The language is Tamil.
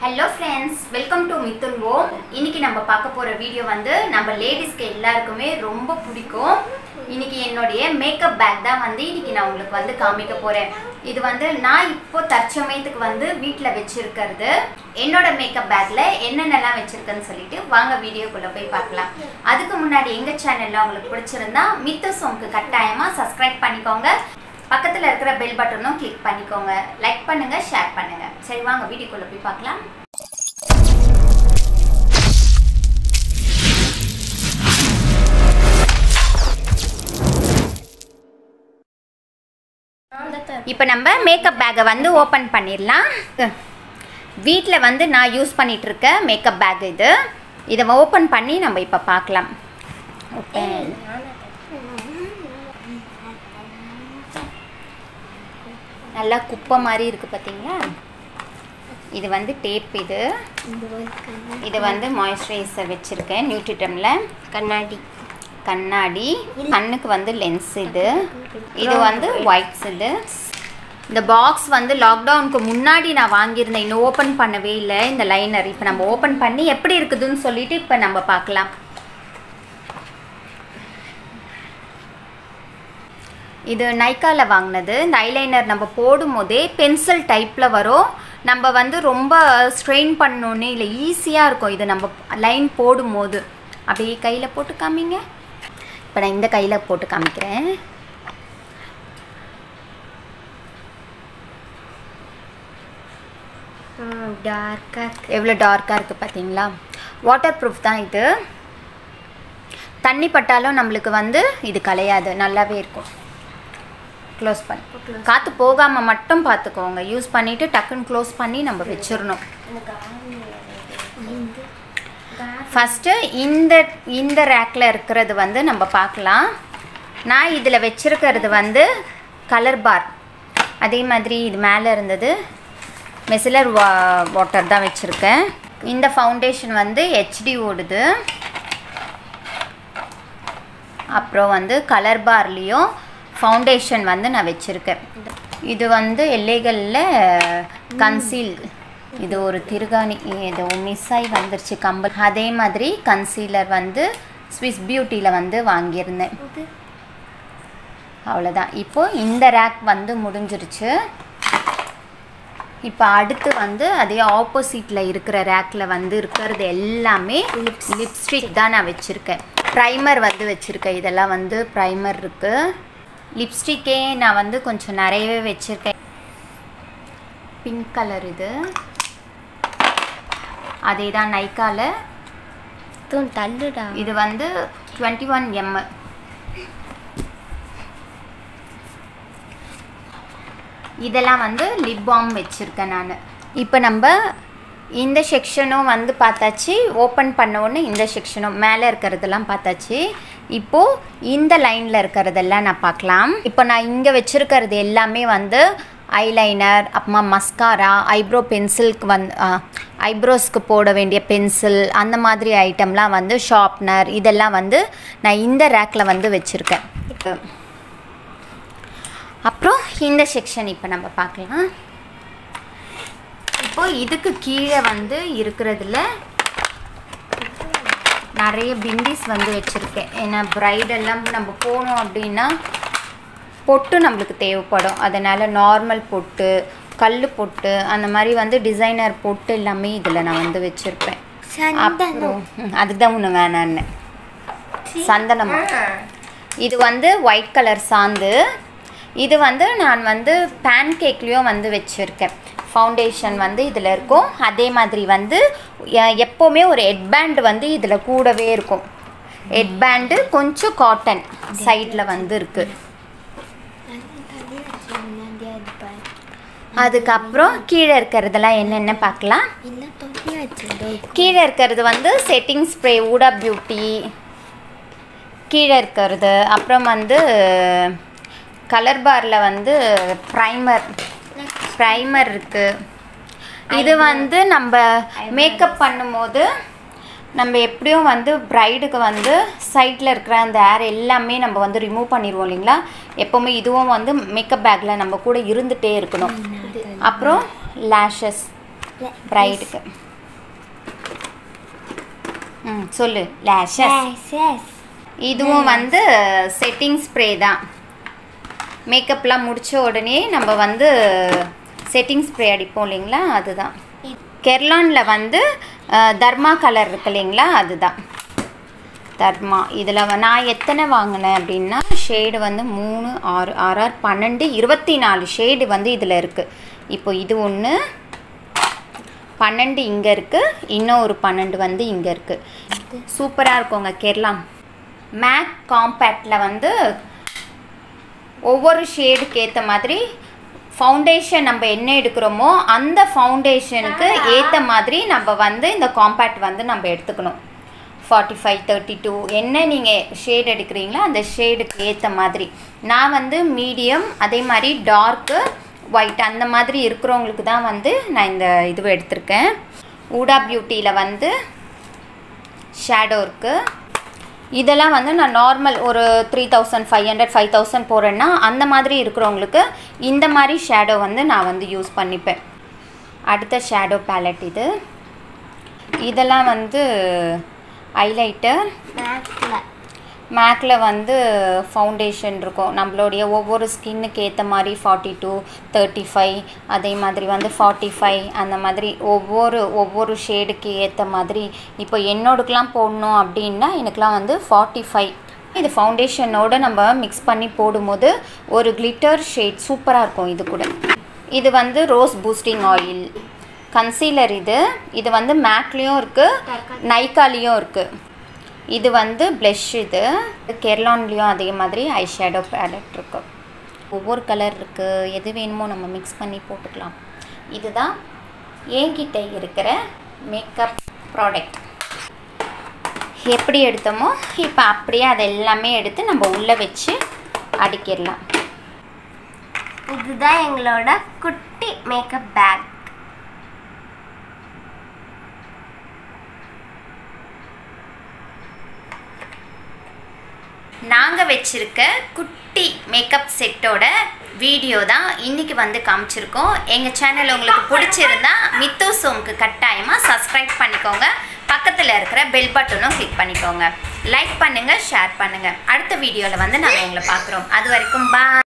hello friends welcome to Mithun Om இன்னைக்கு நம்ம பார்க்க போகிற வீடியோ வந்து நம்ம லேடிஸ்க்கு எல்லாருக்குமே ரொம்ப பிடிக்கும் இன்னைக்கு என்னுடைய மேக்கப் பேக் தான் வந்து இன்னைக்கு நான் உங்களுக்கு வந்து காமிக்க போகிறேன் இது வந்து நான் இப்போ தற்சமயத்துக்கு வந்து வீட்டில் வச்சிருக்கிறது என்னோட மேக்கப் பேக்கில் என்னென்னலாம் வச்சிருக்கேன்னு சொல்லிட்டு வாங்க வீடியோக்குள்ளே போய் பார்க்கலாம் அதுக்கு முன்னாடி எங்கள் சேனலில் உங்களுக்கு பிடிச்சிருந்தா மித்து சோம்க்கு கட்டாயமாக சப்ஸ்கிரைப் பண்ணிக்கோங்க பக்கத்தில் இருக்கிற பெல் பட்டனும் கிளிக் பண்ணிக்கோங்க லைக் பண்ணுங்க ஷேர் பண்ணுங்க சரி வாங்க வீடியோக்குள்ள போய் பார்க்கலாம் இப்போ நம்ம மேக்கப் பேக்கை வந்து ஓப்பன் பண்ணிடலாம் வீட்டில் வந்து நான் யூஸ் பண்ணிட்டு இருக்க மேக்கப் பேக் இது இதை ஓப்பன் பண்ணி நம்ம இப்போ பார்க்கலாம் ஓப்பன் நல்லா குப்பை மாதிரி இருக்குது பார்த்தீங்களா இது வந்து டேப் இது இது வந்து மாய்ஸ்சரைசர் வச்சுருக்கேன் நியூட்ரிட்டமில் கண்ணாடி கண்ணாடி கண்ணுக்கு வந்து லென்ஸ் இது இது வந்து ஒயிட்ஸ் இது இந்த பாக்ஸ் வந்து லாக்டவுனுக்கு முன்னாடி நான் வாங்கியிருந்தேன் இன்னும் ஓப்பன் பண்ணவே இல்லை இந்த லைனர் இப்போ நம்ம ஓப்பன் பண்ணி எப்படி இருக்குதுன்னு சொல்லிட்டு இப்போ நம்ம பார்க்கலாம் இது நைக்காவில் வாங்கினது இந்த ஐலைனர் நம்ம போடும் போதே பென்சில் டைப்பில் வரும் நம்ம வந்து ரொம்ப ஸ்ட்ரெயின் பண்ணோன்னே இல்லை ஈஸியாக இருக்கும் இது நம்ம லைன் போடும்போது அப்படியே கையில் போட்டு காமிங்க இப்போ நான் இந்த கையில் போட்டு காமிக்கிறேன் டார்க்காக எவ்வளோ டார்க்காக இருக்குது பார்த்தீங்களா வாட்டர் ப்ரூஃப் தான் இது தண்ணி பட்டாலும் நம்மளுக்கு வந்து இது கலையாது நல்லாவே இருக்கும் க்ளோஸ் பண்ணி காற்று போகாமல் மட்டும் பார்த்துக்கோங்க யூஸ் பண்ணிவிட்டு டக்குன்னு க்ளோஸ் பண்ணி நம்ம வச்சிடணும் ஃபஸ்ட்டு இந்த இந்த ரேக்கில் இருக்கிறது வந்து நம்ம பார்க்கலாம் நான் இதில் வச்சுருக்கிறது வந்து கலர் பார் அதே மாதிரி இது மேலே இருந்தது மெசிலர் வா வாட்டர் தான் வச்சுருக்கேன் இந்த ஃபவுண்டேஷன் வந்து ஹெச்டி ஓடுது அப்புறம் வந்து கலர் பார்லேயும் ஃபவுண்டேஷன் வந்து நான் வச்சுருக்கேன் இது வந்து எல்லைகளில் கன்சீல் இது ஒரு திருகாணி இது மிஸ் ஆகி வந்துருச்சு கம்பல் அதே மாதிரி கன்சீலர் வந்து ஸ்விஸ் பியூட்டியில் வந்து வாங்கியிருந்தேன் அவ்வளோதான் இப்போ இந்த ரேக் வந்து முடிஞ்சிருச்சு இப்போ அடுத்து வந்து அதே ஆப்போசிட்டில் இருக்கிற ரேக்கில் வந்து இருக்கிறது எல்லாமே லிப்ஸ்டிக் தான் நான் வச்சுருக்கேன் ப்ரைமர் வந்து வச்சுருக்கேன் இதெல்லாம் வந்து ப்ரைமர் இருக்குது லிப்ஸ்டிக்கே நான் வந்து கொஞ்சம் நிறையவே வச்சுருக்கேன் பிங்க் கலர் இது அதே தான் நைக்காவில் தூண் தள்ளுடா இது வந்து டுவெண்ட்டி ஒன் எம் இதெல்லாம் வந்து லிப் பாம் வச்சுருக்கேன் நான் இப்போ நம்ம இந்த செக்ஷனும் வந்து பார்த்தாச்சு ஓப்பன் பண்ண உடனே இந்த செக்ஷனும் மேலே இருக்கிறதெல்லாம் பார்த்தாச்சு இப்போது இந்த லைனில் இருக்கிறதெல்லாம் நான் பார்க்கலாம் இப்போ நான் இங்கே வச்சுருக்கிறது எல்லாமே வந்து ஐலைனர் அப்புறமா மஸ்காரா ஐப்ரோ பென்சிலுக்கு வந்து ஐப்ரோஸ்க்கு போட வேண்டிய பென்சில் அந்த மாதிரி ஐட்டம்லாம் வந்து ஷார்ப்னர் இதெல்லாம் வந்து நான் இந்த ரேக்கில் வந்து வச்சுருக்கேன் இப்போ அப்புறம் இந்த செக்ஷன் இப்போ நம்ம பார்க்கலாம் இப்போ இதுக்கு கீழே வந்து இருக்கிறதுல நிறைய பிண்டிஸ் வந்து வச்சுருக்கேன் ஏன்னா பிரைடெல்லாம் நம்ம போனோம் அப்படின்னா பொட்டு நம்மளுக்கு தேவைப்படும் அதனால் நார்மல் பொட்டு கல் பொட்டு அந்த மாதிரி வந்து டிசைனர் பொட்டு எல்லாமே இதில் நான் வந்து வச்சுருப்பேன் அப்புறம் ம், அதுதான் ஒன்று வேணான்னு சந்தனமா இது வந்து ஒயிட் கலர் சாந்து இது வந்து நான் வந்து பேன் கேக்லேயும் வந்து வச்சுருக்கேன் ஃபவுண்டேஷன் வந்து இதில் இருக்கும் அதே மாதிரி வந்து எ- எப்போவுமே ஒரு ஹெட் பேண்ட் வந்து இதில் கூடவே இருக்கும் ஹெட் பேண்டு கொஞ்சம் காட்டன் சைடில் வந்து இருக்குது அதுக்கப்புறம் கீழே இருக்கிறதெல்லாம் என்னென்ன பார்க்கலாம் இல்லை தொப்பி வச்சிருந்தோம் கீழே இருக்கிறது வந்து செட்டிங் ஸ்ப்ரே ஊடா பியூட்டி கீழே இருக்கிறது அப்புறம் வந்து கலர் பாரில் வந்து ப்ரைமர் ப்ரைமர் இருக்குது இது வந்து நம்ம மேக்கப் பண்ணும்போது நம்ம எப்படியும் வந்து ப்ரைடுக்கு வந்து சைடில் இருக்கிற அந்த ஏர் எல்லாமே நம்ம வந்து ரிமூவ் பண்ணிடுவோம் இல்லைங்களா எப்போவுமே இதுவும் வந்து மேக்கப் பேக்கில் நம்ம கூட இருந்துகிட்டே இருக்கணும் அப்புறம் லேஷஸ் பிரைடுக்கு ம் சொல்லு லேஷஸ் எஸ் எஸ் இதுவும் வந்து செட்டிங் ஸ்ப்ரே தான் மேக்கப்லாம் முடிச்ச உடனே நம்ம வந்து செட்டிங் ஸ்ப்ரே அடிப்போம் இல்லைங்களா அதுதான் கெர்லானில் வந்து அஹ், தர்மா கலர் இருக்கு இல்லைங்களா அதுதான் தர்மா இதில் நான் எத்தனை வாங்கினேன் அப்படின்னா ஷேடு வந்து மூணு ஆறு ஆறு ஆறு பன்னெண்டு இருபத்தி நாலு ஷேடு வந்து இதில் இருக்குது இப்போ இது ஒன்று பன்னெண்டு இங்கே இருக்குது இன்னும் ஒரு பன்னெண்டு வந்து இங்கே இருக்குது சூப்பராக இருக்குங்க கேரளா மேக் காம்பேக்டில் வந்து ஒவ்வொரு ஷேடுக்கு ஏற்ற மாதிரி ஃபவுண்டேஷன் நம்ம என்ன எடுக்கிறோமோ அந்த ஃபவுண்டேஷனுக்கு ஏற்ற மாதிரி நம்ம வந்து இந்த காம்பேக்ட் வந்து நம்ம எடுத்துக்கணும் ஃபார்ட்டி ஃபைவ் தேர்ட்டி டூ என்ன நீங்கள் ஷேட் எடுக்கிறீங்களோ அந்த ஷேடுக்கு ஏற்ற மாதிரி நான் வந்து மீடியம் அதே மாதிரி டார்க்கு ஒயிட் அந்த மாதிரி இருக்கிறவங்களுக்கு தான் வந்து நான் இந்த இதுவை எடுத்திருக்கேன் ஊடா பியூட்டியில் வந்து ஷேடோ இருக்குது இதெல்லாம் வந்து நான் நார்மல் ஒரு three thousand five hundred five thousand போகிறேன்னா அந்த மாதிரி இருக்கிறவங்களுக்கு இந்த மாதிரி ஷேடோ வந்து நான் வந்து யூஸ் பண்ணிப்பேன் அடுத்த ஷேடோ பேலட் இது இதெல்லாம் வந்து ஹைலைட்டர் மேக்ல மேக்கில் வந்து ஃபவுண்டேஷன் இருக்கும் நம்மளுடைய ஒவ்வொரு ஸ்கின்னுக்கு ஏற்ற மாதிரி ஃபார்ட்டி டூ தேர்ட்டி ஃபைவ் அதே மாதிரி வந்து ஃபார்ட்டி ஃபைவ் அந்த மாதிரி ஒவ்வொரு ஒவ்வொரு ஷேடுக்கு ஏற்ற மாதிரி இப்போ என்னோடுக்கெலாம் போடணும் அப்படின்னா எனக்குலாம் வந்து ஃபார்ட்டி ஃபைவ் இது ஃபவுண்டேஷனோட நம்ம மிக்ஸ் பண்ணி போடும்போது ஒரு கிளிட்டர் ஷேட் சூப்பராக இருக்கும் இது கூட இது வந்து ரோஸ் பூஸ்டிங் ஆயில் கன்சீலர் இது இது வந்து மேக்லேயும் இருக்குது நைக்காலேயும் இருக்குது இது வந்து ப்ளஷ் இது கெர்லான்லேயும் அதே மாதிரி ஐ ஷேடோ பேலட் இருக்கு ஒவ்வொரு கலர் இருக்குது எது வேணுமோ நம்ம மிக்ஸ் பண்ணி போட்டுக்கலாம் இதுதான் என்கிட்ட இருக்கிற மேக்கப் ப்ராடக்ட் எப்படி எடுத்தோமோ இப்போ அப்படியே அதை எல்லாமே எடுத்து நம்ம உள்ளே வச்சு அடிக்கிடலாம் இதுதான் எங்களோட குட்டி மேக்கப் பேக் நாங்கள் வச்சுருக்க குட்டி மேக்கப் செட்டோட வீடியோ தான் இன்றைக்கி வந்து காமிச்சிருக்கோம் எங்கள் சேனல் உங்களுக்கு பிடிச்சிருந்தா மித்து சோம்க்கு கட்டாயமாக சப்ஸ்கிரைப் பண்ணிக்கோங்க பக்கத்தில் இருக்கிற பெல் பட்டனும் கிளிக் பண்ணிக்கோங்க லைக் பண்ணுங்கள் ஷேர் பண்ணுங்கள் அடுத்த வீடியோவில் வந்து நாங்கள் உங்களை பார்க்குறோம் அது வரைக்கும் பாய்